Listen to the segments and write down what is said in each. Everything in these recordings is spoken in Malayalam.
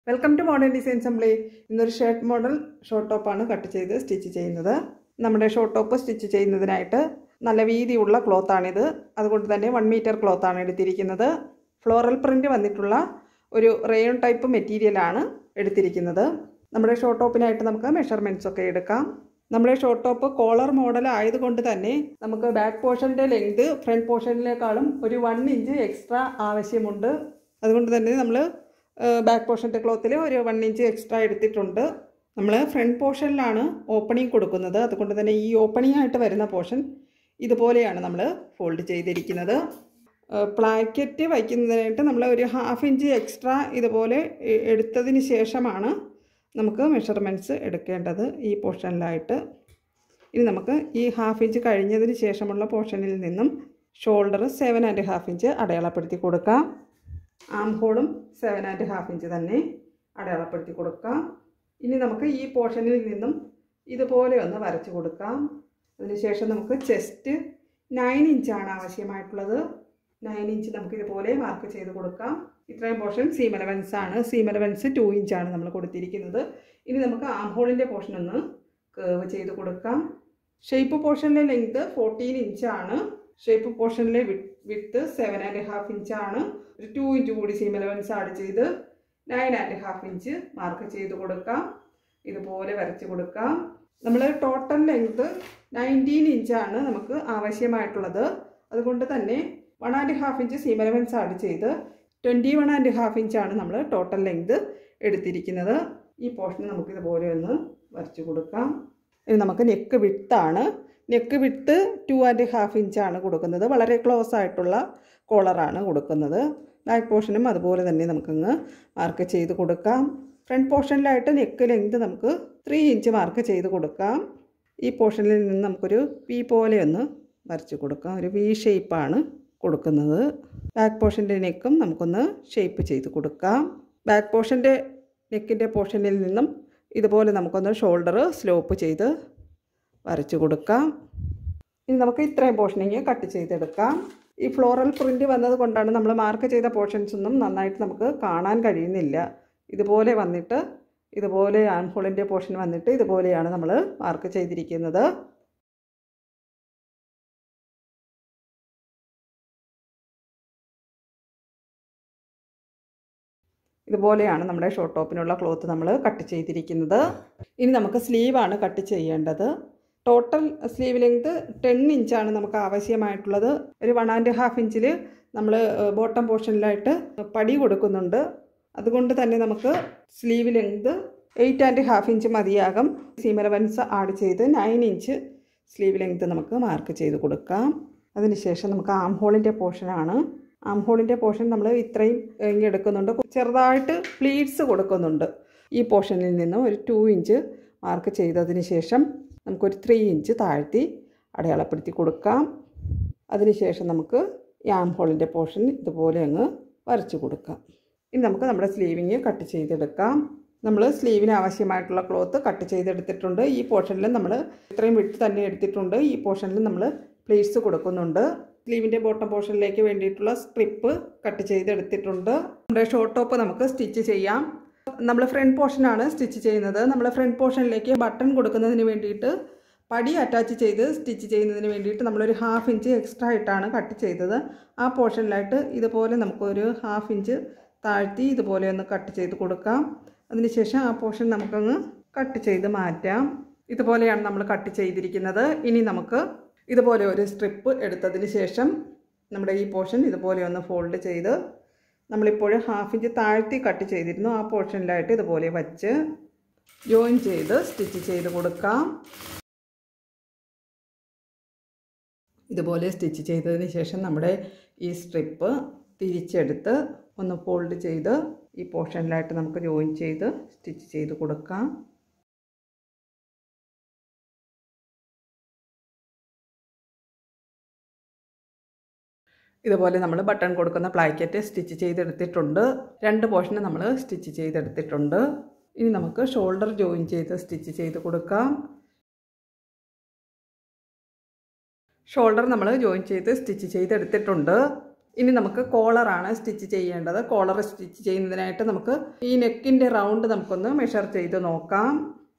welcome to modern design assembly ഇന്നൊരു ഷർട്ട് മോഡൽ ഷോർട്ട് ടോപ്പാണ് കട്ട് ചെയ്ത് സ്റ്റിച്ച് ചെയ്യുന്നത് നമ്മുടെ ഷോർട്ട് ടോപ്പ് സ്റ്റിച്ച് ചെയ്യുന്നതിനായിട്ട് നല്ല വീതിയുള്ള ക്ലോത്താണിത് അതുകൊണ്ട് തന്നെ വൺ മീറ്റർ ക്ലോത്താണ് എടുത്തിരിക്കുന്നത് ഫ്ലോറൽ പ്രിൻ്റ് വന്നിട്ടുള്ള ഒരു റേയോൺ ടൈപ്പ് മെറ്റീരിയലാണ് എടുത്തിരിക്കുന്നത് നമ്മുടെ ഷോർട്ട് ടോപ്പിനായിട്ട് നമുക്ക് മെഷർമെൻറ്റ്സ് ഒക്കെ എടുക്കാം നമ്മുടെ ഷോർട്ട് ടോപ്പ് കോളർ മോഡൽ ആയതുകൊണ്ട് തന്നെ നമുക്ക് ബാക്ക് പോർഷൻ്റെ ലെങ്ത് ഫ്രണ്ട് പോർഷനിലേക്കാളും ഒരു വൺ ഇഞ്ച് എക്സ്ട്രാ ആവശ്യമുണ്ട് അതുകൊണ്ട് തന്നെ നമ്മൾ ബാക്ക് പോർഷൻ്റെ ക്ലോത്തിൽ ഒരു വൺ ഇഞ്ച് എക്സ്ട്രാ എടുത്തിട്ടുണ്ട് നമ്മൾ ഫ്രണ്ട് പോർഷനിലാണ് ഓപ്പണിംഗ് കൊടുക്കുന്നത് അതുകൊണ്ട് തന്നെ ഈ ഓപ്പണിംഗ് ആയിട്ട് വരുന്ന പോർഷൻ ഇതുപോലെയാണ് നമ്മൾ ഫോൾഡ് ചെയ്തിരിക്കുന്നത് പ്ലാക്കറ്റ് വയ്ക്കുന്നതിനായിട്ട് നമ്മൾ ഒരു ഹാഫ് ഇഞ്ച് എക്സ്ട്രാ ഇതുപോലെ എ- എടുത്തതിന് ശേഷമാണ് നമുക്ക് മെഷർമെൻറ്റ്സ് എടുക്കേണ്ടത് ഈ പോർഷനിലായിട്ട് ഇനി നമുക്ക് ഈ ഹാഫ് ഇഞ്ച് കഴിഞ്ഞതിന് ശേഷമുള്ള പോർഷനിൽ നിന്നും shoulder seven and half inch അടയാളപ്പെടുത്തി കൊടുക്കാം ആം ഹോളും സെവൻ ആൻഡ് ഹാഫ് ഇഞ്ച് തന്നെ അടയാളപ്പെടുത്തി കൊടുക്കാം ഇനി നമുക്ക് ഈ പോർഷനിൽ നിന്നും ഇതുപോലെ ഒന്ന് വരച്ച് കൊടുക്കാം അതിനുശേഷം നമുക്ക് ചെസ്റ്റ് നയൻ ഇഞ്ചാണ് ആവശ്യമായിട്ടുള്ളത് നയൻ ഇഞ്ച് നമുക്ക് ഇതുപോലെ മാർക്ക് ചെയ്ത് കൊടുക്കാം ഇത്രയും പോർഷൻ സീം അലവൻസ് ആണ് സീം അലവൻസ് ടു ഇഞ്ചാണ് നമ്മൾ കൊടുത്തിരിക്കുന്നത് ഇനി നമുക്ക് ആം ഹോളിൻ്റെ പോർഷൻ ഒന്ന് കേവ് ചെയ്ത് കൊടുക്കാം ഷേപ്പ് പോർഷനിലെ ലെങ്ത് ഫോർട്ടീൻ ഇഞ്ചാണ് ഷേപ്പ് പോർഷനിലെ വിട്ട് സെവൻ ആൻഡ് ഹാഫ് ഇഞ്ചാണ് ഒരു ടു ഇഞ്ച് കൂടി സീം അലവൻസ് ആഡ് ചെയ്ത് nine and half inch mark ചെയ്ത് കൊടുക്കാം ഇതുപോലെ വരച്ച് കൊടുക്കാം നമ്മൾ ടോട്ടൽ ലെങ്ത് നയൻറ്റീൻ ഇഞ്ചാണ് നമുക്ക് ആവശ്യമായിട്ടുള്ളത് അതുകൊണ്ട് തന്നെ one and half inch seam allowance add ചെയ്ത് ട്വൻറ്റി വൺ ആൻഡ് ഹാഫ് ഇഞ്ചാണ് നമ്മൾ ടോട്ടൽ ലെങ്ത് എടുത്തിരിക്കുന്നത് ഈ പോർഷൻ നമുക്കിതുപോലെ ഒന്ന് വരച്ച് കൊടുക്കാം ഇനി നമുക്ക് നെക്ക് വിട്ടാണ് നെക്ക് വിട്ട് ടു ആൻഡ് ഹാഫ് ഇഞ്ചാണ് കൊടുക്കുന്നത് വളരെ ക്ലോസ് ആയിട്ടുള്ള കോളറാണ് കൊടുക്കുന്നത് ബാക്ക് പോർഷനും അതുപോലെ തന്നെ നമുക്കങ്ങ് മാർക്ക് ചെയ്ത് കൊടുക്കാം ഫ്രണ്ട് പോർഷനിലായിട്ട് നെക്ക് ലെങ്ത് നമുക്ക് ത്രീ ഇഞ്ച് മാർക്ക് ചെയ്ത് കൊടുക്കാം ഈ പോർഷനിൽ നിന്ന് നമുക്കൊരു പി പോലെ ഒന്ന് വരച്ച് കൊടുക്കാം ഒരു വി ഷേപ്പാണ് കൊടുക്കുന്നത് ബാക്ക് പോർഷൻ്റെ നെക്കും നമുക്കൊന്ന് ഷേപ്പ് ചെയ്ത് കൊടുക്കാം ബാക്ക് പോർഷൻ്റെ നെക്കിൻ്റെ പോർഷനിൽ നിന്നും ഇതുപോലെ നമുക്കൊന്ന് ഷോൾഡർ സ്ലോപ്പ് ചെയ്ത് വരച്ച് കൊടുക്കാം ഇനി നമുക്ക് ഇത്രയും പോർഷനിങ് കട്ട് ചെയ്തെടുക്കാം ഈ ഫ്ലോറൽ പ്രിൻ്റ് വന്നത് കൊണ്ടാണ് നമ്മൾ മാർക്ക് ചെയ്ത പോർഷൻസ് ഒന്നും നന്നായിട്ട് നമുക്ക് കാണാൻ കഴിയുന്നില്ല ഇതുപോലെ വന്നിട്ട് ഇതുപോലെ ആൻഹോളിൻ്റെ പോർഷൻ വന്നിട്ട് ഇതുപോലെയാണ് നമ്മൾ മാർക്ക് ചെയ്തിരിക്കുന്നത് ഇതുപോലെയാണ് നമ്മുടെ ഷോർട്ട് ടോപ്പിനുള്ള ക്ലോത്ത് നമ്മൾ കട്ട് ചെയ്തിരിക്കുന്നത് ഇനി നമുക്ക് സ്ലീവാണ് കട്ട് ചെയ്യേണ്ടത് ടോട്ടൽ സ്ലീവ് ലെങ്ത് ടെൻ ഇഞ്ചാണ് നമുക്ക് ആവശ്യമായിട്ടുള്ളത് ഒരു വൺ ആൻഡ് ഹാഫ് ഇഞ്ചിൽ നമ്മൾ ബോട്ടം പോർഷനിലായിട്ട് പടി കൊടുക്കുന്നുണ്ട് അതുകൊണ്ട് തന്നെ നമുക്ക് sleeve length eight and half inch മതിയാകും സീം അലവൻസ് ആഡ് ചെയ്ത് നയൻ ഇഞ്ച് സ്ലീവ് ലെങ്ത് നമുക്ക് മാർക്ക് ചെയ്ത് കൊടുക്കാം അതിനുശേഷം നമുക്ക് ആം ഹോളിൻ്റെ പോർഷനാണ് ആം ഹോളിൻ്റെ പോർഷൻ നമ്മൾ ഇത്രയും ഇങ്ങ് എടുക്കുന്നുണ്ട് ചെറുതായിട്ട് പ്ലീറ്റ്സ് കൊടുക്കുന്നുണ്ട് ഈ പോർഷനിൽ നിന്ന് ഒരു ടു ഇഞ്ച് മാർക്ക് ചെയ്തതിന് ശേഷം നമുക്കൊരു ത്രീ ഇഞ്ച് താഴ്ത്തി അടയാളപ്പെടുത്തി കൊടുക്കാം അതിനുശേഷം നമുക്ക് ഈ ആം ഹോളിൻ്റെ പോർഷൻ ഇതുപോലെ അങ്ങ് വരച്ച് കൊടുക്കാം ഇനി നമുക്ക് നമ്മുടെ സ്ലീവിങ് കട്ട് ചെയ്തെടുക്കാം നമ്മൾ സ്ലീവിന് ആവശ്യമായിട്ടുള്ള ക്ലോത്ത് കട്ട് ചെയ്തെടുത്തിട്ടുണ്ട് ഈ പോർഷനിൽ നമ്മൾ ഇത്രയും വിട്ട് തന്നെ എടുത്തിട്ടുണ്ട് ഈ പോർഷനിൽ നമ്മൾ പ്ലേറ്റ്സ് കൊടുക്കുന്നുണ്ട് സ്ലീവിൻ്റെ ബോട്ടം പോർഷനിലേക്ക് വേണ്ടിയിട്ടുള്ള സ്ട്രിപ്പ് കട്ട് ചെയ്തെടുത്തിട്ടുണ്ട് നമ്മുടെ ഷോർട്ട് ടോപ്പ് നമുക്ക് സ്റ്റിച്ച് ചെയ്യാം നമ്മൾ ഫ്രണ്ട് പോർഷനാണ് സ്റ്റിച്ച് ചെയ്യുന്നത് നമ്മൾ ഫ്രണ്ട് പോർഷനിലേക്ക് ബട്ടൺ കൊടുക്കുന്നതിന് വേണ്ടിയിട്ട് പടി അറ്റാച്ച് ചെയ്ത് സ്റ്റിച്ച് ചെയ്യുന്നതിന് വേണ്ടിയിട്ട് നമ്മളൊരു ഹാഫ് ഇഞ്ച് എക്സ്ട്രാ ആയിട്ടാണ് കട്ട് ചെയ്തത് ആ പോർഷനിലായിട്ട് ഇതുപോലെ നമുക്കൊരു ഹാഫ് ഇഞ്ച് താഴ്ത്തി ഇതുപോലെ ഒന്ന് കട്ട് ചെയ്ത് കൊടുക്കാം അതിനുശേഷം ആ പോർഷൻ നമുക്കങ്ങ് കട്ട് ചെയ്ത് മാറ്റാം ഇതുപോലെയാണ് നമ്മൾ കട്ട് ചെയ്തിരിക്കുന്നത് ഇനി നമുക്ക് ഇതുപോലെ ഒരു സ്ട്രിപ്പ് എടുത്തതിന് ശേഷം നമ്മുടെ ഈ പോർഷൻ ഇതുപോലെ ഒന്ന് ഫോൾഡ് ചെയ്ത് നമ്മളിപ്പോൾ ഹാഫ് ഇഞ്ച് താഴ്ത്തി കട്ട് ചെയ്തിരുന്നു ആ പോർഷനിലായിട്ട് ഇതുപോലെ വച്ച് ജോയിൻ ചെയ്ത് സ്റ്റിച്ച് ചെയ്ത് കൊടുക്കാം ഇതുപോലെ സ്റ്റിച്ച് ചെയ്തതിന് ശേഷം നമ്മുടെ ഈ സ്ട്രിപ്പ് തിരിച്ചെടുത്ത് ഒന്ന് ഫോൾഡ് ചെയ്ത് ഈ പോർഷനിലായിട്ട് നമുക്ക് ജോയിൻ ചെയ്ത് സ്റ്റിച്ച് ചെയ്ത് കൊടുക്കാം ഇതുപോലെ നമ്മൾ ബട്ടൺ കൊടുക്കുന്ന പ്ലാക്കറ്റ് സ്റ്റിച്ച് ചെയ്തെടുത്തിട്ടുണ്ട് രണ്ട് പോർഷന് നമ്മൾ സ്റ്റിച്ച് ചെയ്തെടുത്തിട്ടുണ്ട് ഇനി നമുക്ക് ഷോൾഡർ ജോയിൻ ചെയ്ത് സ്റ്റിച്ച് ചെയ്ത് കൊടുക്കാം ഷോൾഡർ നമ്മൾ ജോയിൻ ചെയ്ത് സ്റ്റിച്ച് ചെയ്തെടുത്തിട്ടുണ്ട് ഇനി നമുക്ക് കോളറാണ് സ്റ്റിച്ച് ചെയ്യേണ്ടത് കോളർ സ്റ്റിച്ച് ചെയ്യുന്നതിനായിട്ട് നമുക്ക് ഈ നെക്കിൻ്റെ റൗണ്ട് നമുക്കൊന്ന് മെഷർ ചെയ്ത് നോക്കാം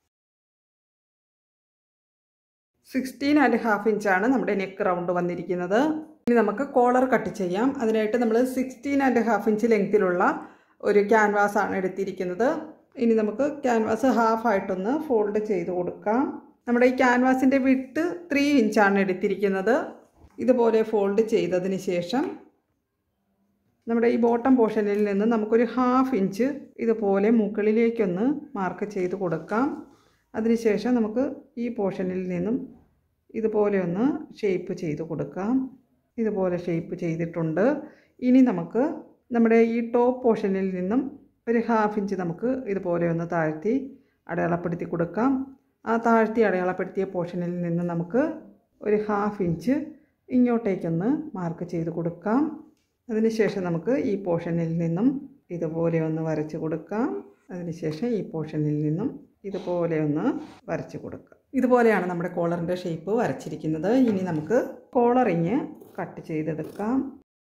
സിക്സ്റ്റീൻ ആൻഡ് ഹാഫ് ഇഞ്ചാണ് നമ്മുടെ നെക്ക് റൗണ്ട് വന്നിരിക്കുന്നത് ഇനി നമുക്ക് കോളർ കട്ട് ചെയ്യാം അതിനായിട്ട് നമ്മൾ സിക്സ്റ്റീൻ ആൻഡ് ഹാഫ് ഇഞ്ച് ലെങ്തിലുള്ള ഒരു ക്യാൻവാസ് ആണ് എടുത്തിരിക്കുന്നത് ഇനി നമുക്ക് ക്യാൻവാസ് ഹാഫ് ആയിട്ടൊന്ന് ഫോൾഡ് ചെയ്ത് കൊടുക്കാം നമ്മുടെ ഈ ക്യാൻവാസിൻ്റെ വിട്ട് ത്രീ ഇഞ്ചാണ് എടുത്തിരിക്കുന്നത് ഇതുപോലെ ഫോൾഡ് ചെയ്തതിന് ശേഷം നമ്മുടെ ഈ ബോട്ടം പോർഷനിൽ നിന്ന് നമുക്കൊരു ഹാഫ് ഇഞ്ച് ഇതുപോലെ മുകളിലേക്കൊന്ന് മാർക്ക് ചെയ്ത് കൊടുക്കാം അതിനുശേഷം നമുക്ക് ഈ പോർഷനിൽ നിന്നും ഇതുപോലെ ഒന്ന് ഷേപ്പ് ചെയ്ത് കൊടുക്കാം ഇതുപോലെ ഷേപ്പ് ചെയ്തിട്ടുണ്ട് ഇനി നമുക്ക് നമ്മുടെ ഈ ടോപ്പ് പോർഷനിൽ നിന്നും ഒരു ഹാഫ് ഇഞ്ച് നമുക്ക് ഇതുപോലെ ഒന്ന് താഴ്ത്തി അടയാളപ്പെടുത്തി കൊടുക്കാം ആ താഴ്ത്തി അടയാളപ്പെടുത്തിയ പോർഷനിൽ നിന്ന് നമുക്ക് ഒരു ഹാഫ് ഇഞ്ച് ഇങ്ങോട്ടേക്കൊന്ന് മാർക്ക് ചെയ്ത് കൊടുക്കാം അതിനുശേഷം നമുക്ക് ഈ പോർഷനിൽ നിന്നും ഇതുപോലെ ഒന്ന് വരച്ച് കൊടുക്കാം അതിനുശേഷം ഈ പോർഷനിൽ നിന്നും ഇതുപോലെ ഒന്ന് വരച്ച് കൊടുക്കുക ഇതുപോലെയാണ് നമ്മുടെ കോളറിൻ്റെ ഷേപ്പ് വരച്ചിരിക്കുന്നത് ഇനി നമുക്ക് കോളറിങ് കട്ട് ചെയ്തെടുക്കാം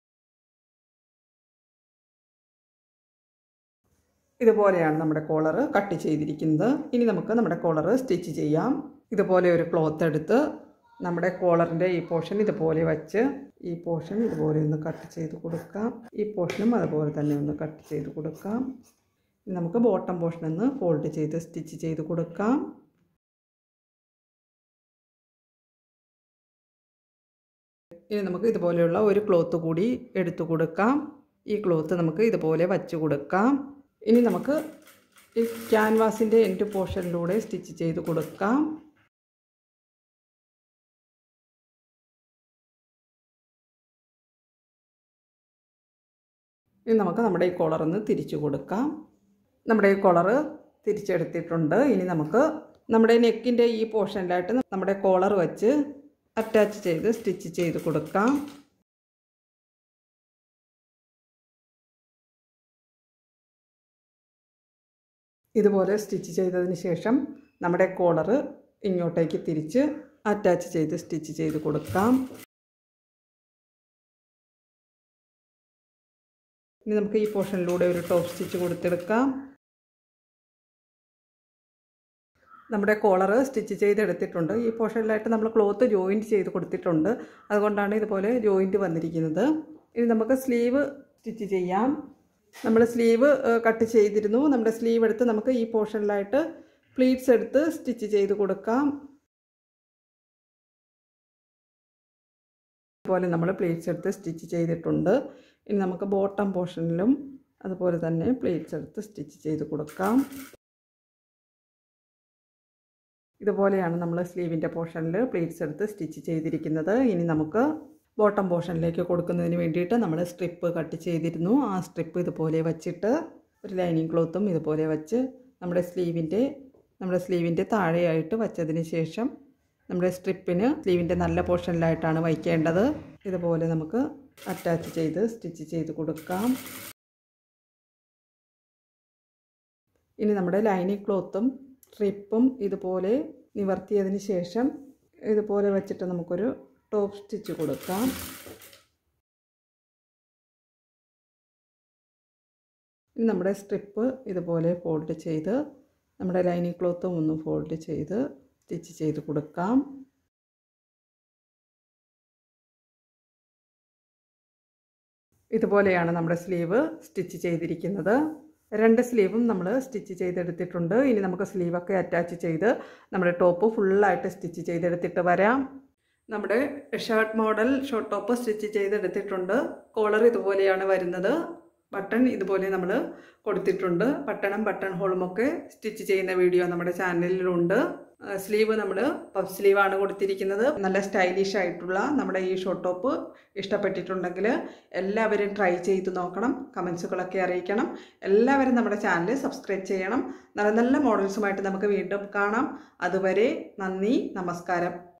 ഇതുപോലെയാണ് നമ്മുടെ കോളർ കട്ട് ചെയ്തിരിക്കുന്നത് ഇനി നമുക്ക് നമ്മുടെ കോളർ സ്റ്റിച്ച് ചെയ്യാം ഇതുപോലെ ഒരു ക്ലോത്ത് എടുത്ത് നമ്മുടെ കോളറിൻ്റെ ഈ പോർഷൻ ഇതുപോലെ വച്ച് ഈ പോർഷൻ ഇതുപോലെ ഒന്ന് കട്ട് ചെയ്ത് കൊടുക്കാം ഈ പോർഷനും അതുപോലെ തന്നെ ഒന്ന് കട്ട് ചെയ്ത് കൊടുക്കാം ഇനി നമുക്ക് ബോട്ടം പോർഷൻ ഒന്ന് ഫോൾഡ് ചെയ്ത് സ്റ്റിച്ച് ചെയ്ത് കൊടുക്കാം ഇനി നമുക്ക് ഇതുപോലെയുള്ള ഒരു ക്ലോത്ത് കൂടി എടുത്തു കൊടുക്കാം ഈ ക്ലോത്ത് നമുക്ക് ഇതുപോലെ വച്ച് കൊടുക്കാം ഇനി നമുക്ക് ഈ ക്യാൻവാസിൻ്റെ എൻഡ് പോർഷനിലൂടെ സ്റ്റിച്ച് ചെയ്ത് കൊടുക്കാം ഇനി നമുക്ക് നമ്മുടെ ഈ കോളറൊന്ന് തിരിച്ചു കൊടുക്കാം നമ്മുടെ ഈ കോളറ് തിരിച്ചെടുത്തിട്ടുണ്ട് ഇനി നമുക്ക് നമ്മുടെ നെക്കിൻ്റെ ഈ പോർഷനിലായിട്ട് നമ്മുടെ കോളർ വെച്ച് അറ്റാച്ച് ചെയ്ത് സ്റ്റിച്ച് ചെയ്ത് കൊടുക്കാം ഇതുപോലെ സ്റ്റിച്ച് ചെയ്തതിന് ശേഷം നമ്മുടെ കോളറ് ഇങ്ങോട്ടേക്ക് തിരിച്ച് അറ്റാച്ച് ചെയ്ത് സ്റ്റിച്ച് ചെയ്ത് കൊടുക്കാം ഇനി നമുക്ക് ഈ പോർഷനിലൂടെ ഒരു ടോപ്പ് സ്റ്റിച്ച് കൊടുത്തെടുക്കാം നമ്മുടെ കോളർ സ്റ്റിച്ച് ചെയ്തെടുത്തിട്ടുണ്ട് ഈ പോർഷനിലായിട്ട് നമ്മൾ ക്ലോത്ത് ജോയിൻറ്റ് ചെയ്ത് കൊടുത്തിട്ടുണ്ട് അതുകൊണ്ടാണ് ഇതുപോലെ ജോയിൻറ്റ് വന്നിരിക്കുന്നത് ഇനി നമുക്ക് സ്ലീവ് സ്റ്റിച്ച് ചെയ്യാം നമ്മൾ സ്ലീവ് കട്ട് ചെയ്തിരുന്നു നമ്മുടെ സ്ലീവ് എടുത്ത് നമുക്ക് ഈ പോർഷനിലായിട്ട് പ്ലീറ്റ്സ് എടുത്ത് സ്റ്റിച്ച് ചെയ്ത് കൊടുക്കാം അതുപോലെ നമ്മൾ പ്ലേറ്റ്സ് എടുത്ത് സ്റ്റിച്ച് ചെയ്തിട്ടുണ്ട് ഇനി നമുക്ക് ബോട്ടം പോർഷനിലും അതുപോലെ തന്നെ പ്ലേറ്റ്സ് എടുത്ത് സ്റ്റിച്ച് ചെയ്ത് കൊടുക്കാം ഇതുപോലെയാണ് നമ്മൾ സ്ലീവിൻ്റെ പോർഷനിൽ പ്ലേറ്റ്സ് എടുത്ത് സ്റ്റിച്ച് ചെയ്തിരിക്കുന്നത് ഇനി നമുക്ക് ബോട്ടം പോർഷനിലേക്ക് കൊടുക്കുന്നതിന് വേണ്ടിയിട്ട് നമ്മൾ സ്ട്രിപ്പ് കട്ട് ചെയ്തിരുന്നു ആ സ്ട്രിപ്പ് ഇതുപോലെ വച്ചിട്ട് ഒരു ലൈനിങ് ക്ലോത്തും ഇതുപോലെ വച്ച് നമ്മുടെ സ്ലീവിൻ്റെ നമ്മുടെ സ്ലീവിൻ്റെ താഴെയായിട്ട് വച്ചതിന് ശേഷം നമ്മുടെ സ്ട്രിപ്പിന് സ്ലീവിൻ്റെ നല്ല പോർഷനിലായിട്ടാണ് വയ്ക്കേണ്ടത് ഇതുപോലെ നമുക്ക് അറ്റാച്ച് ചെയ്ത് സ്റ്റിച്ച് ചെയ്ത് കൊടുക്കാം ഇനി നമ്മുടെ ലൈനിങ് ക്ലോത്തും സ്ട്രിപ്പും ഇതുപോലെ നിവർത്തിയതിന് ശേഷം ഇതുപോലെ വെച്ചിട്ട് നമുക്കൊരു ടോപ്പ് സ്റ്റിച്ച് കൊടുക്കാം ഇനി നമ്മുടെ സ്ട്രിപ്പ് ഇതുപോലെ ഫോൾഡ് ചെയ്ത് നമ്മുടെ ലൈനിങ് ക്ലോത്തും ഒന്ന് ഫോൾഡ് ചെയ്ത് സ്റ്റിച്ച് ചെയ്ത് കൊടുക്കാം ഇതുപോലെയാണ് നമ്മുടെ സ്ലീവ് സ്റ്റിച്ച് ചെയ്തിരിക്കുന്നത് രണ്ട് സ്ലീവും നമ്മൾ സ്റ്റിച്ച് ചെയ്തെടുത്തിട്ടുണ്ട് ഇനി നമുക്ക് സ്ലീവൊക്കെ അറ്റാച്ച് ചെയ്ത് നമ്മുടെ ടോപ്പ് ഫുള്ളായിട്ട് സ്റ്റിച്ച് ചെയ്തെടുത്തിട്ട് വരാം നമ്മുടെ shirt model short top stitch ചെയ്തെടുത്തിട്ടുണ്ട് കോളർ ഇതുപോലെയാണ് വരുന്നത് ബട്ടൺ ഇതുപോലെ നമ്മൾ കൊടുത്തിട്ടുണ്ട് ബട്ടണും ബട്ടൺ ഹോളും ഒക്കെ സ്റ്റിച്ച് ചെയ്യുന്ന വീഡിയോ നമ്മുടെ ചാനലിലുണ്ട് സ്ലീവ് നമ്മൾ പഫ് സ്ലീവാണ് കൊടുത്തിരിക്കുന്നത് നല്ല സ്റ്റൈലിഷ് ആയിട്ടുള്ള നമ്മുടെ ഈ ഷോർട്ട് ടോപ്പ് ഇഷ്ടപ്പെട്ടിട്ടുണ്ടെങ്കിൽ എല്ലാവരും ട്രൈ ചെയ്ത് നോക്കണം കമൻസുകളൊക്കെ അറിയിക്കണം എല്ലാവരും നമ്മുടെ ചാനൽ സബ്സ്ക്രൈബ് ചെയ്യണം നല്ല നല്ല മോഡൽസുമായിട്ട് നമുക്ക് വീണ്ടും കാണാം അതുവരെ നന്ദി നമസ്കാരം